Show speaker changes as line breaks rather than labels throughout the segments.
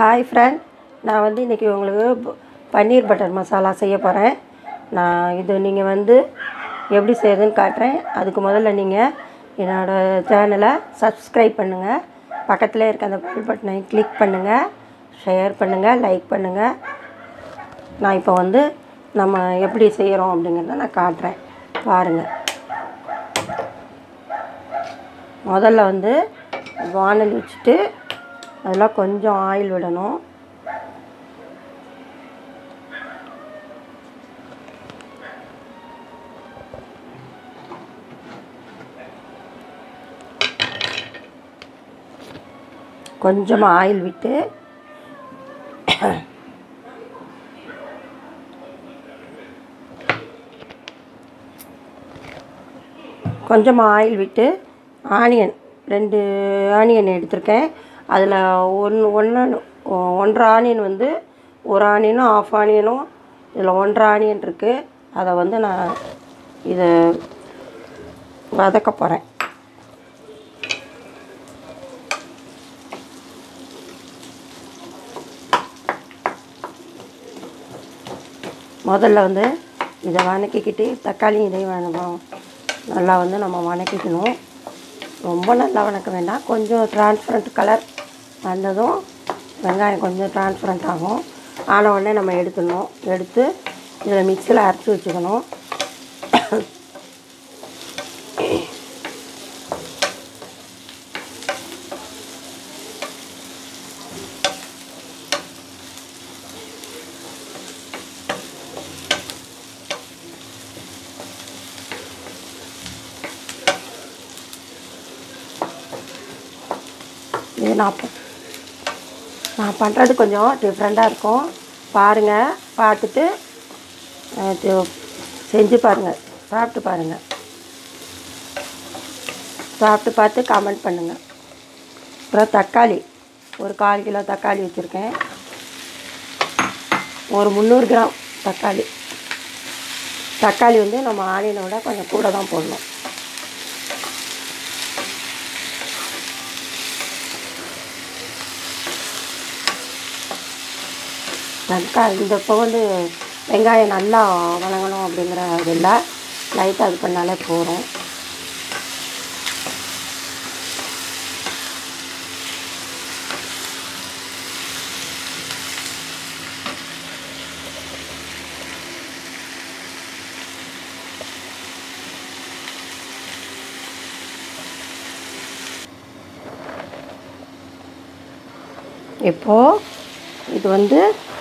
hi friend நான் வந்து இன்றைக்கி உங்களுக்கு ப- பன்னீர் பட்டர் மசாலா செய்ய போகிறேன் நான் இது நீங்கள் வந்து எப்படி செய்கிறதுன்னு காட்டுறேன் அதுக்கு முதல்ல நீங்கள் என்னோடய சேனலை சப்ஸ்கிரைப் பண்ணுங்கள் பக்கத்தில் இருக்க அந்த பெல் பட்டனை கிளிக் பண்ணுங்கள் ஷேர் பண்ணுங்கள் லைக் பண்ணுங்கள் நான் இப்போ வந்து நம்ம எப்படி செய்கிறோம் அப்படிங்கிறத நான் காட்டுறேன் பாருங்கள் முதல்ல வந்து வானல் வச்சுட்டு அதில் கொஞ்சம் ஆயில் விடணும் கொஞ்சம் ஆயில் விட்டு கொஞ்சம் ஆயில் விட்டு ஆனியன் ரெண்டு ஆனியன் எடுத்திருக்கேன் அதில் ஒன்று ஒன்று ஒன்றரை ஆனியன் வந்து ஒரு ஆனியனும் ஆஃப் ஆனியனும் இதில் ஒன்றரை ஆனியன் இருக்குது அதை வந்து நான் இதை வதக்க போகிறேன் முதல்ல வந்து இதை வதக்கிக்கிட்டு தக்காளி இதையும் வதக்கணும் நல்லா வந்து நம்ம வதக்கிக்கணும் ரொம்ப நல்லா வதக்க வேண்டாம் கொஞ்சம் டிரான்ஸ்பரண்ட் கலர் வந்ததும் வெங்காயம் கொஞ்சம் டிரான்ஸ்பரண்ட் ஆகும் ஆன உடனே நம்ம எடுத்துடணும் எடுத்து இதில் மிக்சியில் அரைச்சி வச்சுக்கணும் இது நான் ப- நான் பண்ணுறது கொஞ்சம் டிஃப்ரெண்ட்டாக இருக்கும் பாருங்கள் பார்த்துட்டு அஹ், இது செஞ்சு பாருங்கள் சாப்பிட்டு பாருங்கள் சாப்பிட்டு பார்த்து கமெண்ட் பண்ணுங்கள் அப்புறம் தக்காளி ஒரு கால் கிலோ தக்காளி வச்சுருக்கேன் ஒரு முந்நூறு கிராம் தக்காளி தக்காளி வந்து நம்ம ஆனியனை விட கொஞ்சம் கூட தான் போடணும் தக்காளி இந்த இப்போ வந்து வெங்காயம் நல்லா வதங்கணும் அப்படிங்கிற இது இல்லை லைட்டாக இது பண்ணாலே போதும் இப்போது இது வந்து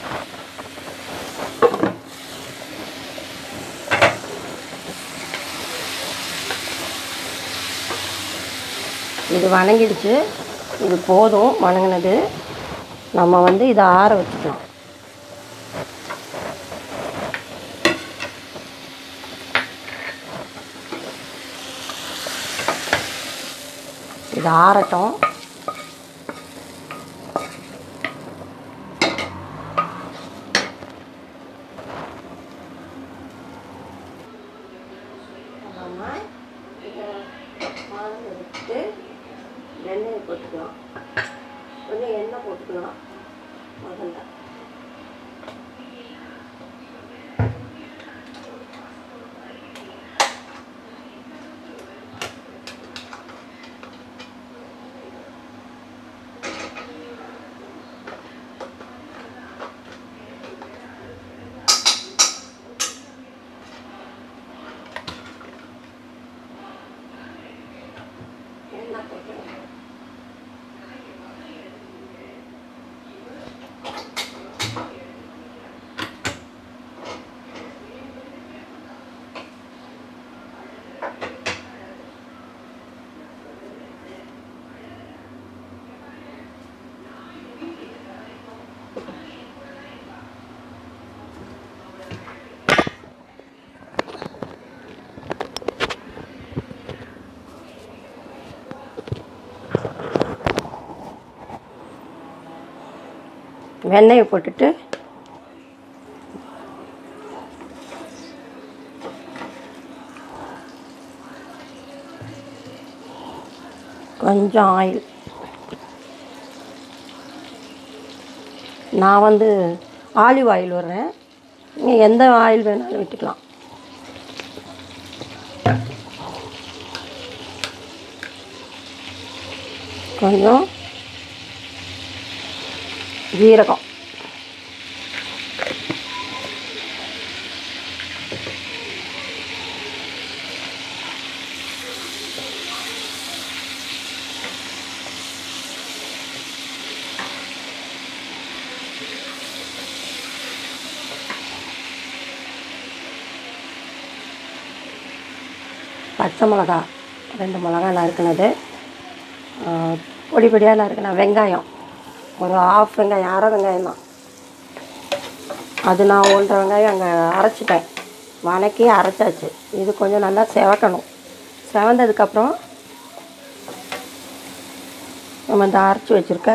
இது வணங்கிடுச்சு இது போதும் வணங்கினது நம்ம வந்து இதை ஆற வச்சுக்கலாம் இது ஆறட்டும் நம்ம இதை மாவு எடுத்துட்டு எண்ணெயை போட்டுக்கலாம் கொஞ்சம் எண்ணெய் போட்டுக்கலாம் முதல்ல எண்ணெய் போட்டுக்கலாம் வெண்ணெயை போட்டுட்டு கொஞ்சம் ஆயில் நான் வந்து ஆலிவ் ஆயில் விடுறேன் நீங்கள் எந்த ஆயில் வேணாலும் விட்டுக்கலாம் கொஞ்சம் ஜீரகம் பச்சை மிளகா ரெண்டு மிளகா நறுக்குனது ஆ, பொடி பொடியாக நறுக்கின வெங்காயம் ஒரு ஆஃப் வெங்காயம் அரை வெங்காயம் தான் அது நான் ஒன்றரை வெங்காயம் அங்கே அரைச்சிட்டேன் வணக்கி அரைச்சாச்சு இது கொஞ்சம் நல்லா செவக்கணும் செவந்ததுக்கப்புறம் நம்ம இந்த அரைச்சி வச்சுருக்க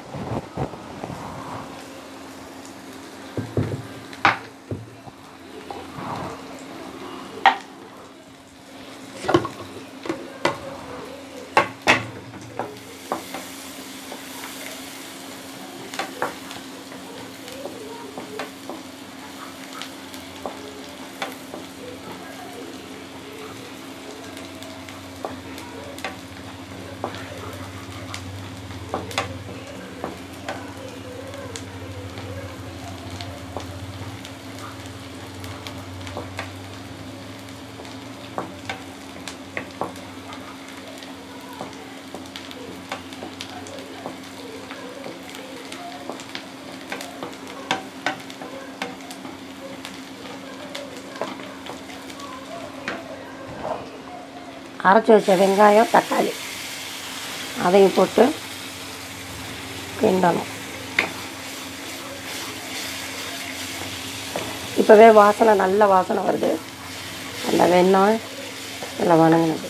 அரைச்சி வச்ச வெங்காயம் தக்காளி அதையும் போட்டு கிண்டணும் இப்போவே வாசனை நல்ல வாசனை வருது அந்த வெண்ணெய் நல்லா வணங்கினது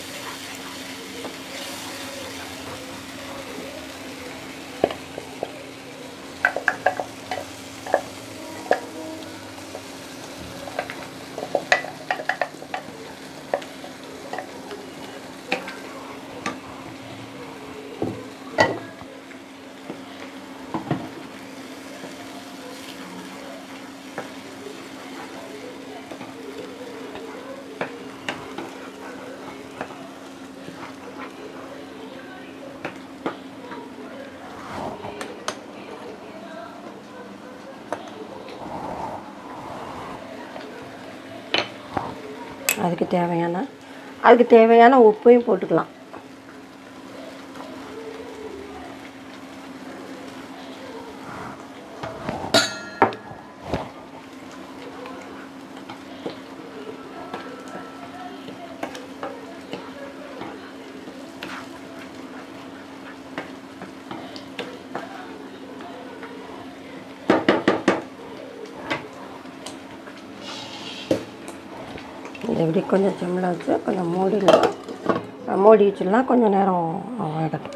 அதுக்கு தேவையான அதுக்கு தேவையான உப்பையும் போட்டுக்கலாம் இது இப்படி கொஞ்சம் சிம்மில் வச்சு கொஞ்சம் மூடிடலாம் மூடி வச்சிடலாம் கொஞ்சம் நேரம் வேகட்டும்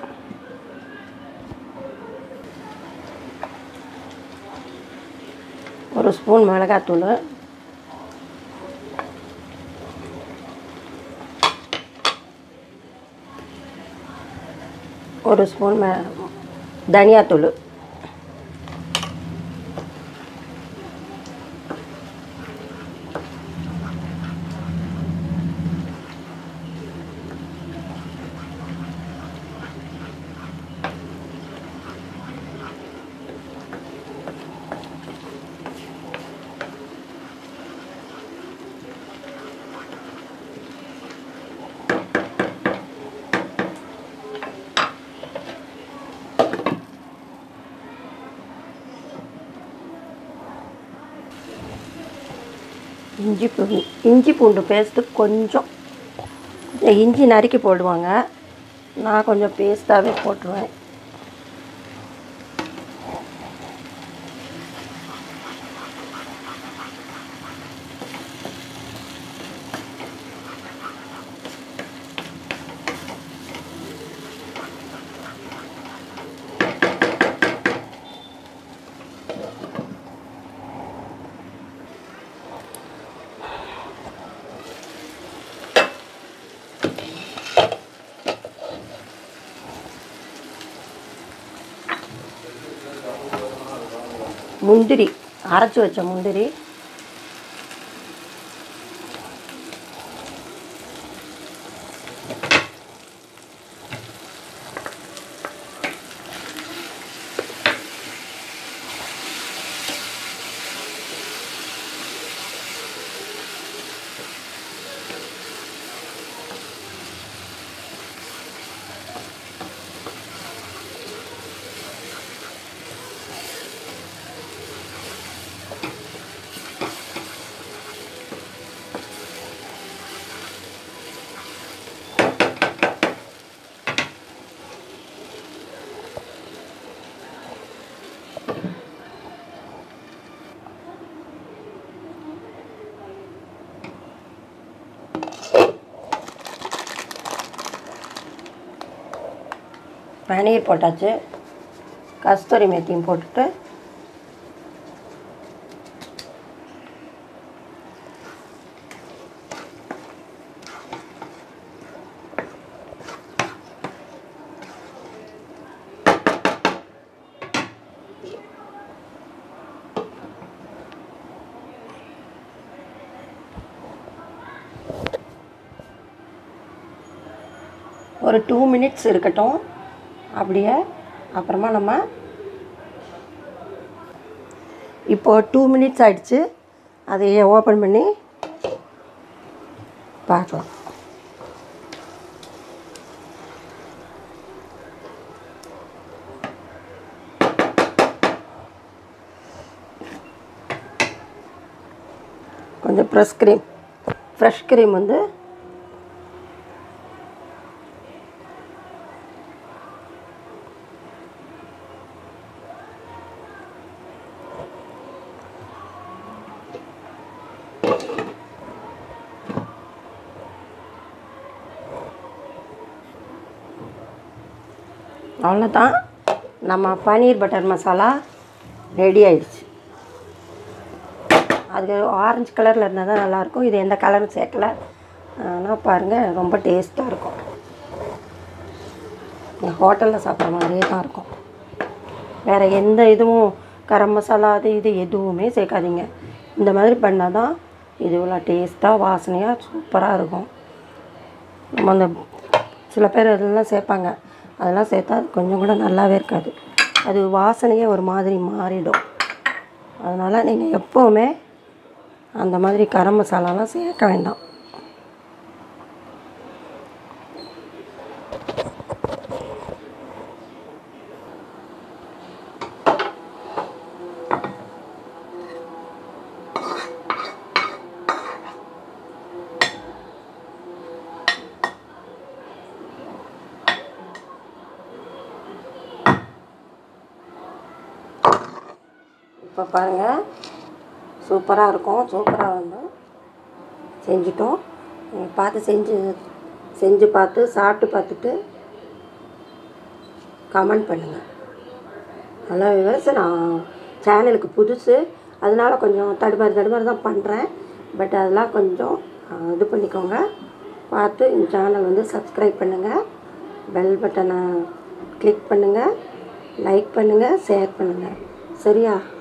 ஒரு ஸ்பூன் மிளகாத்தூள் ஒரு ஸ்பூன் மெ தனியாத்தூள் இஞ்சி பூண்டு இஞ்சி பூண்டு பேஸ்ட்டு கொஞ்சம் கொஞ்சம் இஞ்சி நறுக்கி போடுவாங்க நான் கொஞ்சம் பேஸ்ட்டாகவே போட்டுருவேன் முந்திரி அரைச்சி வச்ச முந்திரி பனீர் போட்டாச்சு கஸ்தூரி மேத்தியும் போட்டுட்டு ஒரு டூ மினிட்ஸ் இருக்கட்டும் அப்படியே அப்புறமா நம்ம இப்போது டூ மினிட்ஸ் ஆயிடுச்சு அதையே ஓப்பன் பண்ணி பார்க்கலாம் கொஞ்சம் ஃப்ரெஷ் க்ரீம் ஃப்ரெஷ் க்ரீம் வந்து அவ்வளோதான் நம்ம பன்னீர் பட்டர் மசாலா ரெடி ஆயிடுச்சு அது ஆரஞ்சு கலரில் இருந்தால் தான் நல்லாயிருக்கும் இது எந்த கலரும் சேர்க்கல ஆனால் பாருங்கள் ரொம்ப டேஸ்ட்டாக இருக்கும் ஹோட்டலில் சாப்பிட்ற மாதிரியே தான் இருக்கும் வேறு எந்த இதுவும் கரம் மசாலா அது இது எதுவுமே சேர்க்காதீங்க இந்த மாதிரி பண்ணால் தான் இது இவ்வளோ டேஸ்ட்டாக வாசனையாக சூப்பராக இருக்கும் நம்ம அந்த சில பேர் அதெல்லாம் சேர்ப்பாங்க அதெல்லாம் சேர்த்தா அது கொஞ்சம் கூட நல்லாவே இருக்காது அது வாசனையே ஒரு மாதிரி மாறிடும் அதனால் நீங்கள் எப்போவுமே அந்த மாதிரி கரம் மசாலாலாம் சேர்க்க வேண்டாம் இப்போ பாருங்கள் சூப்பராக இருக்கும் சூப்பராக வந்து செஞ்சிட்டோம் நீங்க பார்த்து செஞ்சு செஞ்சு பார்த்து சாப்பிட்டு பார்த்துட்டு கமெண்ட் பண்ணுங்கள் நல்லா விவசாயம் நான் சேனலுக்கு புதுசு அதனால கொஞ்சம் தடுமாறி தடுமாறி தான் பண்ணுறேன் பட் அதெல்லாம் கொஞ்சம் அஹ், இது பண்ணிக்கோங்க பார்த்து இந்த சேனல் வந்து சப்ஸ்கிரைப் பண்ணுங்கள் பெல் பட்டனை கிளிக் பண்ணுங்கள் லைக் பண்ணுங்கள் ஷேர் பண்ணுங்கள் சரியா